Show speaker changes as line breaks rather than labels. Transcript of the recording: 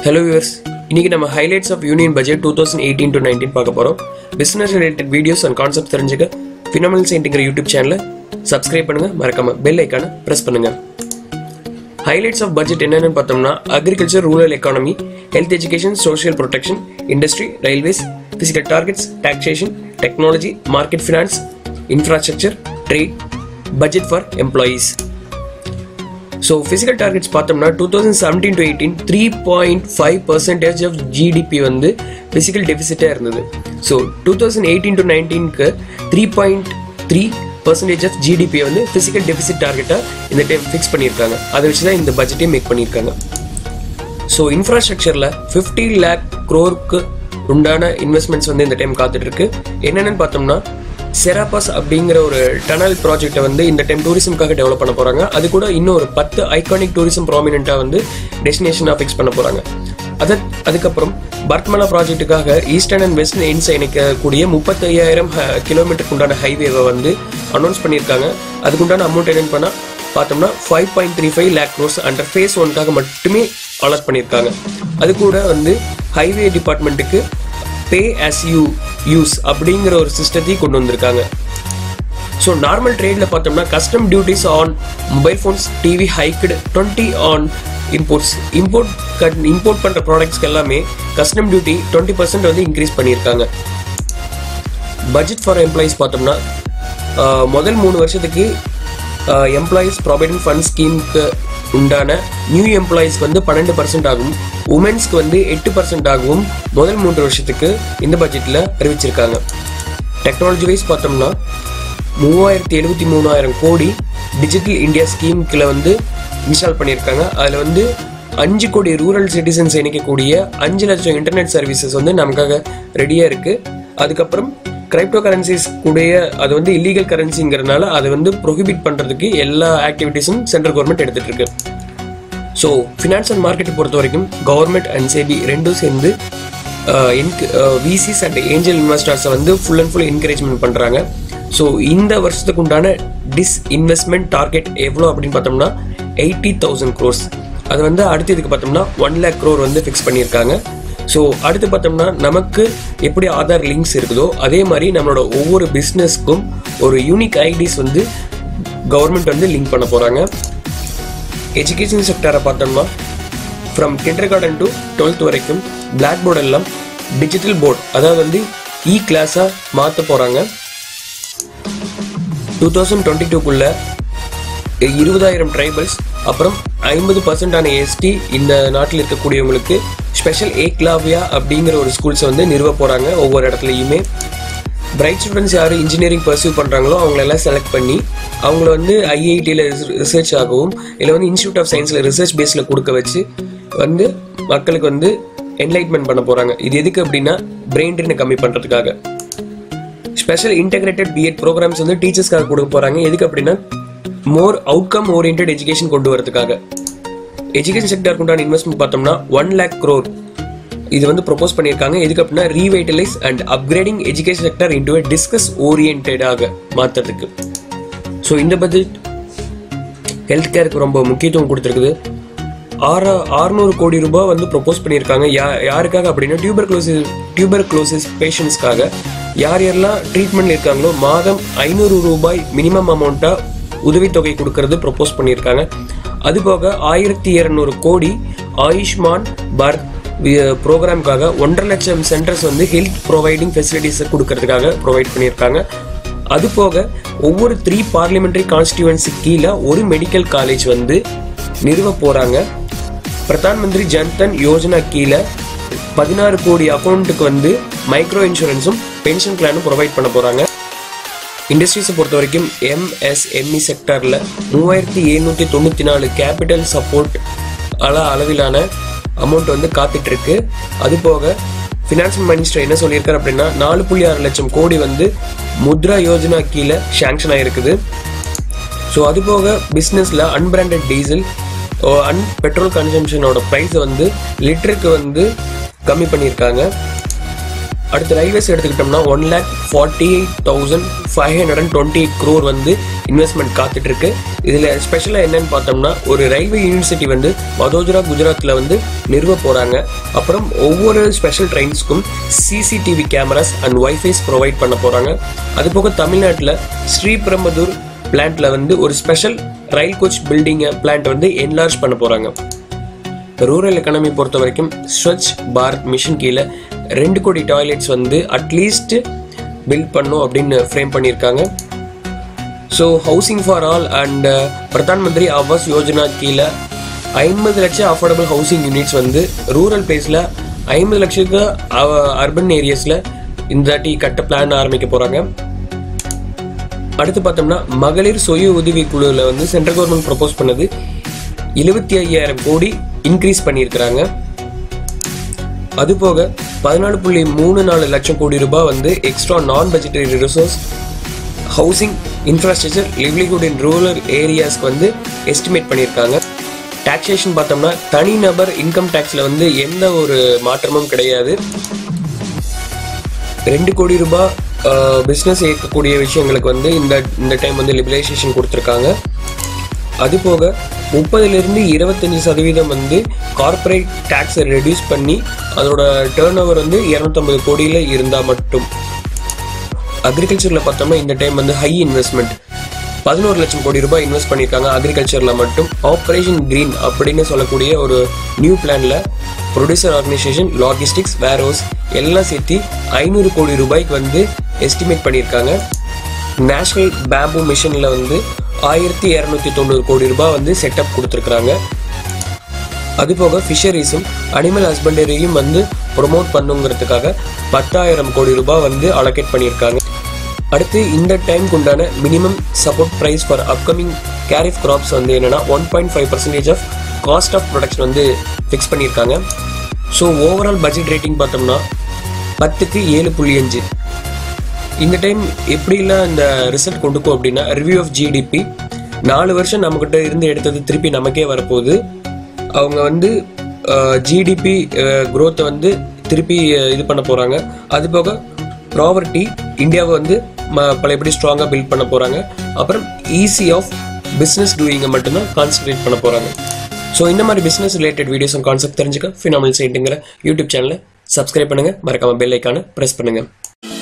hello viewers இன்னைக்கு நம்ம highlights of union budget two thousand eighteen to nineteen பார்க்க போகிறோம் business related videos and concept தெரிஞ்சுக்க ஃபினமல் செயின்ட்டுங்கிற யூடியூப் சேனலை சப்ஸ்கிரைப் பண்ணுங்க மறக்காம பெல் ஐக்கானை ப்ரெஸ் பண்ணுங்க ஹைலைட்ஸ் ஆஃப் பட்ஜெட் என்னென்னு பார்த்தோம்னா agriculture rural economy health education social protection industry railways physical targets taxation technology market finance infrastructure trade budget for employees so physical targets பார்த்தோம்னா two thousand seventeen to eighteen three point five percentage of GDP வந்து physical டெபிசிட்டாக இருந்தது so two thousand eighteen to நைன்டீனுக்கு three point three percentage of GDP வந்து physical deficit டார்கெட்டாக இந்த time fix பண்ணியிருக்காங்க அதை வச்சு தான் இந்த பட்ஜெட்டே மேக் பண்ணியிருக்காங்க ஸோ இன்ஃப்ராஸ்ட்ரக்சரில் ஃபிஃப்டி லேக் க்ரோருக்கு உண்டான இன்வெஸ்ட்மெண்ட்ஸ் வந்து இந்த டைம் காத்துட்டு இருக்கு என்னென்னு பார்த்தோம்னா செராபாஸ் அப்படிங்கிற ஒரு டனல் ப்ராஜெக்ட்டை வந்து இந்த டைம் டூரிசம்காக டெவலப் பண்ண போகிறாங்க அது கூட இன்னும் ஒரு பத்து ஐகானிக் டூரிசம் ப்ராமினெண்ட்டாக வந்து டெஸ்டினேஷனாக ஃபிக்ஸ் பண்ண போகிறாங்க அது அதுக்கப்புறம் பர்த்மலா ப்ராஜெக்ட்டுக்காக ஈஸ்டர்ன் அண்ட் வெஸ்ட் எண்ட்ஸை இணைக்கக்கூடிய முப்பத்தையாயிரம் கிலோமீட்டருக்கு உண்டான ஹைவேவை வந்து அனௌன்ஸ் பண்ணியிருக்காங்க அதுக்குண்டான அமௌண்ட் என்னென்னு பண்ணால் பார்த்தோம்னா five point three five lakh crores under phase ஒன்க்காக மட்டுமே அலாட் பண்ணியிருக்காங்க அது கூட வந்து ஹைவே டிபார்ட்மெண்ட்டுக்கு பே as யூ யூஸ் அப்படிங்கிற ஒரு சிஸ்டத்தையும் கொண்டு வந்திருக்காங்க ஸோ நார்மல் ட்ரேடில் பார்த்தோம்னா custom duties on mobile phones TV hiked twenty on imports import cut import பண்ணுற ப்ராடக்ட்ஸ்க்கு எல்லாமே கஸ்டம் டியூட்டி டுவெண்ட்டி பர்சன்ட் வந்து இன்க்ரீஸ் பண்ணியிருக்காங்க பட்ஜெட் ஃபார் எம்ப்ளாயீஸ் பார்த்தோம்னா ஆஹ், முதல் மூணு வருஷத்துக்கு எம்ப்ளாயீஸ் ப்ராவிடன்ட் ஃபண்ட் ஸ்கீமுக்கு உண்டான நியூ எம்ப்ளாயீஸ்க்கு வந்து பன்னெண்டு பர்சன்ட் ஆகும் உமன்ஸ்க்கு வந்து எட்டு பர்சன்ட் ஆகவும் முதல் மூன்று வருஷத்துக்கு இந்த பட்ஜெட்டில் அறிவிச்சிருக்காங்க டெக்னாலஜி வைஸ் பார்த்தோம்னா மூவாயிரத்தி எழுபத்தி மூணாயிரம் கோடி டிஜிட்டல் இந்தியா ஸ்கீமுக்குள்ள வந்து இன்ஸ்டால் பண்ணியிருக்காங்க அதில் வந்து அஞ்சு கோடி ரூரல் சிட்டிசன்ஸ் இணைக்கக்கூடிய அஞ்சு லட்சம் இன்டர்நெட் சர்வீசஸ் வந்து நமக்காக ரெடியாக இருக்குது அதுக்கப்புறம் கிரைப்டோ கரன்சிஸ் கூடிய அது வந்து இல்லீகல் கரன்சிங்கிறதுனால அதை வந்து ப்ரொஹிபிட் பண்ணுறதுக்கு எல்லா ஆக்டிவிட்டீஸும் சென்ட்ரல் கவர்மெண்ட் எடுத்துகிட்டு இருக்கு ஸோ ஃபினான்ஸ் அண்ட் மார்க்கெட்டை பொறுத்த வரைக்கும் கவர்மெண்ட் அண்ட் செபி ரெண்டும் சேர்ந்து விசிஸ் அண்ட் ஏஞ்சல் இன்வெஸ்டர்ஸை வந்து ஃபுல் அண்ட் ஃபுல் என்கரேஜ்மெண்ட் பண்ணுறாங்க ஸோ இந்த வருஷத்துக்கு உண்டான டிஸ் இன்வெஸ்ட்மெண்ட் டார்கெட் எவ்வளோ அப்படின்னு பார்த்தோம்னா எயிட்டி தௌசண்ட் க்ரோர்ஸ் அது வந்து அடுத்து இதுக்கு பார்த்தோம்னா ஒன் லேக் க்ரோர் வந்து ஃபிக்ஸ் பண்ணியிருக்காங்க ஸோ அடுத்து பார்த்தோம்னா நமக்கு எப்படி ஆதார் லிங்க்ஸ் இருக்குதோ அதே மாதிரி நம்மளோட ஒவ்வொரு பிஸ்னஸ்க்கும் ஒரு யூனிக் ஐடிஸ் வந்து கவர்மெண்ட் வந்து லிங்க் பண்ண போகிறாங்க எஜுகேஷன் செக்டரை பார்த்தோம்னா from kindergarten to twelfth வரைக்கும் பிளாக் போர்டு எல்லாம் டிஜிட்டல் போர்டு அதாவது வந்து இ கிளாஸாக மாற்ற போகிறாங்க டூ தௌசண்ட் டுவெண்ட்டி டூக்குள்ளே இருபதாயிரம் ட்ரைபல்ஸ் அப்புறம் ஐம்பது பர்சன்டான எஸ்டி இந்த நாட்டில் இருக்கக்கூடியவங்களுக்கு ஸ்பெஷல் ஏக்லாவியா அப்படிங்கிற ஒரு ஸ்கூல்ஸை வந்து நிறுவ போகிறாங்க ஒவ்வொரு இடத்துலையுமே பிரைட் ஸ்டூடெண்ட்ஸ் யார் இன்ஜினியரிங் பர்சியூ பண்ணுறாங்களோ அவங்களெல்லாம் செலக்ட் பண்ணி அவங்கள வந்து ஐஐடியில் ரிசர்ச் ஆகவும் இல்லை வந்து இன்ஸ்டியூட் ஆஃப் சயின்ஸில் ரிசர்ச் பேஸில் கொடுக்க வச்சு வந்து மக்களுக்கு வந்து என்லைட்மெண்ட் பண்ண போகிறாங்க இது எதுக்கு அப்படின்னா பிரெயின் ட்ரெயினை கம்மி பண்ணுறதுக்காக ஸ்பெஷல் இன்டெகிரேட்டட் பிஎட் ப்ரோக்ராம்ஸ் வந்து டீச்சர்ஸ்க்காக கொடுக்க போகிறாங்க எதுக்கு அப்படின்னா மோர் அவுட்கம் ஓரியன்ட் எஜுகேஷன் கொண்டு வரதுக்காக எஜுகேஷன் செக்டருக்கு உண்டான இன்வெஸ்ட்மெண்ட் பார்த்தோம்னா ஒன் லேக் க்ரோர் இது வந்து ப்ரொபோஸ் பண்ணியிருக்காங்க எதுக்கு அப்படின்னா revitalise and upgrading education sector into டிஸ்கஸ் ஓரியன்டாக மாற்றுறதுக்கு ஸோ இந்த பட்ஜெட் ஹெல்த் கேருக்கு ரொம்ப முக்கியத்துவம் கொடுத்துருக்குது ஆறு ஆறுநூறு கோடி ரூபாய் வந்து ப்ரொபோஸ் பண்ணியிருக்காங்க யா யாருக்காக அப்படின்னா டியூபர் க்ளோசிஸ் டியூபர் க்ளோசிஸ் பேஷண்ட்ஸ்க்காக யார் யாரெல்லாம் ட்ரீட்மெண்ட் இருக்காங்களோ மாதம் ஐநூறு ரூபாய் மினிமம் அமௌண்ட்டாக உதவித்தொகை கொடுக்கறது ப்ரொபோஸ் பண்ணியிருக்காங்க அதுபோக ஆயிரத்தி இரநூறு கோடி ஆயுஷ்மான் பாரத் ப்ரோக்ராம்காக ஒன்றரை லட்சம் சென்டர்ஸ் வந்து ஹெல்த் ப்ரொவைடிங் ஃபெசிலிட்டிஸை கொடுக்கறதுக்காக ப்ரொவைட் பண்ணியிருக்காங்க அது போக ஒவ்வொரு த்ரீ பார்லிமெண்ட்ரி கான்ஸ்டியூவன்சி கீழே ஒரு மெடிக்கல் காலேஜ் வந்து நிறுவ போகிறாங்க பிரதான் மந்திரி ஜன்தன் யோஜனா கீழே பதினாறு கோடி அக்கௌண்ட்டுக்கு வந்து மைக்ரோ இன்சூரன்ஸும் பென்ஷன் பிளானும் ப்ரொவைட் பண்ண போகிறாங்க இண்டஸ்ட்ரீஸை பொறுத்த வரைக்கும் எம்எஸ்எம்இ செக்டரில் மூவாயிரத்தி எழுநூற்றி தொண்ணூற்றி நாலு கேபிட்டல் சப்போர்ட் அள அளவிலான அமௌண்ட் வந்து காத்துட்டு இருக்கு அது போக ஃபினான்ஸ் மினிஸ்டர் என்ன சொல்லியிருக்காரு அப்படின்னா நாலு புள்ளி ஆறு லட்சம் கோடி வந்து முத்ரா யோஜனா கீழே சேங்ஷன் ஆயிருக்குது ஸோ அது போக பிஸ்னஸில் அன்பிராண்டட் டீசல் அன் பெட்ரோல் கன்சம்ஷனோட ப்ரைஸை வந்து லிட்டருக்கு வந்து கம்மி பண்ணியிருக்காங்க அடுத்து ரயில்வேஸ் எடுத்துக்கிட்டோம்னா one lakh forty eight thousand five hundred and twenty eight crore வந்து இன்வெஸ்ட்மெண்ட் காத்துட்டு இருக்கு இதில் ஸ்பெஷலாக என்னன்னு பார்த்தோம்னா ஒரு ரயில்வே யூனிவர்சிட்டி வந்து வதோதரா குஜராத்தில் வந்து நிறுவ போகிறாங்க அப்புறம் ஒவ்வொரு ஸ்பெஷல் ட்ரெயின்ஸ்க்கும் CCTV cameras and wifis provide பண்ண போகிறாங்க அது போக தமிழ்நாட்டில் ஸ்ரீபெரும்புதூர் பிளான்ட்ல வந்து ஒரு special rail coach building plant வந்து என்லார்ஜ் பண்ண போகிறாங்க ரூரல் எக்கனாமி பொறுத்த வரைக்கும் ஸ்வச் பாரத் மிஷன் கீழே ரெண்டு கோடி டாய்லெட்ஸ் வந்து அட்லீஸ்ட் பில்ட் பண்ணும் அப்படின்னு ஃப்ரேம் பண்ணியிருக்காங்க so housing for all and Pradhan Mantri Awas Yojana கீழே ஐம்பது லட்சம் அஃபோர்டபுள் ஹவுசிங் யூனிட்ஸ் வந்து ரூரல் பிளேஸில் ஐம்பது லட்சத்துக்கு அர்பன் ஏரியாஸில் இந்த தாட்டி கட்ட பிளான் ஆரம்பிக்க போகிறாங்க அடுத்து பார்த்தோம்னா மகளிர் சுய உதவி குழுவில் வந்து சென்ட்ரல் கவர்மெண்ட் ப்ரப்போஸ் பண்ணது எழுபத்தி ஐயாயிரம் கோடி இன்க்ரீஸ் பண்ணியிருக்கிறாங்க அது போக பதினாலு புள்ளி மூணு நாலு லட்சம் கோடி ரூபாய் வந்து extra non budgetary resource housing infrastructure livelihood in rural ஏரியாஸ்க்கு வந்து எஸ்டிமேட் பண்ணியிருக்காங்க டாக்ஸேஷன் பார்த்தோம்னா தனிநபர் இன்கம் டேக்ஸில் வந்து எந்த ஒரு மாற்றமும் கிடையாது ரெண்டு கோடி ரூபாய் பிஸ்னஸ் இயக்கக்கூடிய விஷயங்களுக்கு வந்து இந்த இந்த டைம் வந்து லிபரலைசேஷன் கொடுத்துருக்காங்க அது போக முப்பதுலேருந்து இருபத்தஞ்சி சதவீதம் வந்து கார்ப்பரேட் டேக்ஸை ரெடியூஸ் பண்ணி அதோட டேர்ன் ஓவர் வந்து இரநூத்தம்பது கோடியில் இருந்தால் மட்டும் அக்ரிகல்ச்சரில் பார்த்தோம்னா இந்த டைம் வந்து ஹை இன்வெஸ்ட்மெண்ட் பதினோரு லட்சம் கோடி ரூபாய் இன்வெஸ்ட் பண்ணியிருக்காங்க அக்ரிகல்ச்சரில் மட்டும் ஆப்ரேஷன் கிரீன் அப்படின்னு சொல்லக்கூடிய ஒரு நியூ பிளானில் producer organisation logistics warehouse எல்லாம் சேர்த்து ஐநூறு கோடி ரூபாய்க்கு வந்து எஸ்டிமேட் பண்ணியிருக்காங்க நேஷ்னல் பேம்பு மிஷனில் வந்து ஆயிரத்தி இரநூத்தி தொண்ணூறு கோடி ரூபாய் வந்து செட்டப் கொடுத்துருக்குறாங்க அது போக ஃபிஷரிஸும் அனிமல் ஹஸ்பண்டரியும் வந்து ப்ரொமோட் பண்ணுங்கிறதுக்காக பத்தாயிரம் கோடி ரூபாய் வந்து அலோகேட் பண்ணியிருக்காங்க அடுத்து இந்த டைம்க்கு உண்டான minimum support price for upcoming kharif crops வந்து என்னன்னா one point five percentage of cost of production வந்து ஃபிக்ஸ் பண்ணியிருக்காங்க ஸோ ஓவரால் பட்ஜெட் ரேட்டிங் பார்த்தோம்னா பத்துக்கு ஏழு புள்ளி அஞ்சு இந்த டைம் எப்படிலாம் இந்த ரிசல்ட் கொண்டு போ அப்படின்னா ரிவ்யூ ஆஃப் ஜிடிபி நாலு வருஷம் நம்மக்கிட்ட இருந்து எடுத்தது திருப்பி நமக்கே வரப்போகுது அவங்க வந்து ஜிடிபி growth வந்து திருப்பி அஹ், இது பண்ண போகிறாங்க அது போக ப்ராவர்ட்டி இந்தியாவை வந்து ம பழையபடி ஸ்ட்ராங்காக பில்ட் பண்ண போகிறாங்க அப்புறம் ஈஸி ஆஃப் பிஸ்னஸ் டூயிங்கை மட்டும்தான் கான்சன்ட்ரேட் பண்ண போகிறாங்க ஸோ இந்த மாதிரி business related videos and concept தெரிஞ்சுக்க ஃபினாமல் சைட்டுங்கிற யூடியூப் சேனலை சப்ஸ்கிரைப் பண்ணுங்கள் மறக்காம பெல் ஐக்கானை ப்ரெஸ் பண்ணுங்கள்